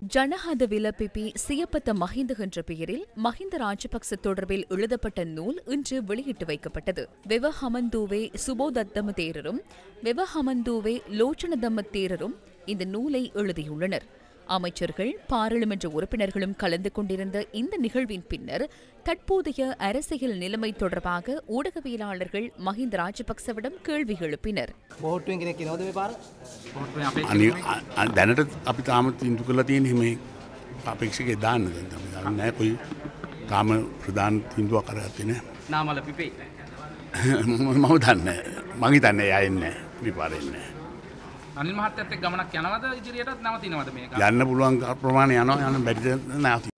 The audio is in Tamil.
ஜனஹத விலபிபி சியப்பத்த மஹிந்த என்ற பெயரில் மஹிந்த ராஜபக்ச தொடர்பில் எழுதப்பட்ட நூல் இன்று வெளியிட்டு வைக்கப்பட்டது வெவஹமந்தூவே சுபோதத்தம தேரரும் வெவஹமந்தூவே லோச்சனதம்ம தேரரும் இந்த நூலை எழுதியுள்ளனர் அமைச்சர்கள் பாராளுமன்ற உறுப்பினர்களும் கலந்து கொண்டிருந்த இந்த நிகழ்வின் பின்னர் தற்போதைய அரசியல் நிலைமை தொடர்பாக ஊடகவியலாளர்கள் மஹிந்த ராஜபக்சவிடம் கேள்வி எழுப்பினர் බෝට්ටුවෙන් කෙනෙක් නෝද මේ පාර අනි අ- දැනට අපි තාම තින්දු කරලා තියෙන හිම අපේක්ෂක දාන්න නෑ කොයි තාම ප්‍රධාන තින්දුවක් කරගත්තන නාමල පිපේ මම දන්න මගේ තන්න යන්න විපාරෙන්න අනිල් මහත්තයත් එක්ක ගමනක් යනවද ඉදිරියටත් නවතිනවද මේක? යන්න පුළුවන් ප්‍රමාණය යනවා යන බැරිද නැති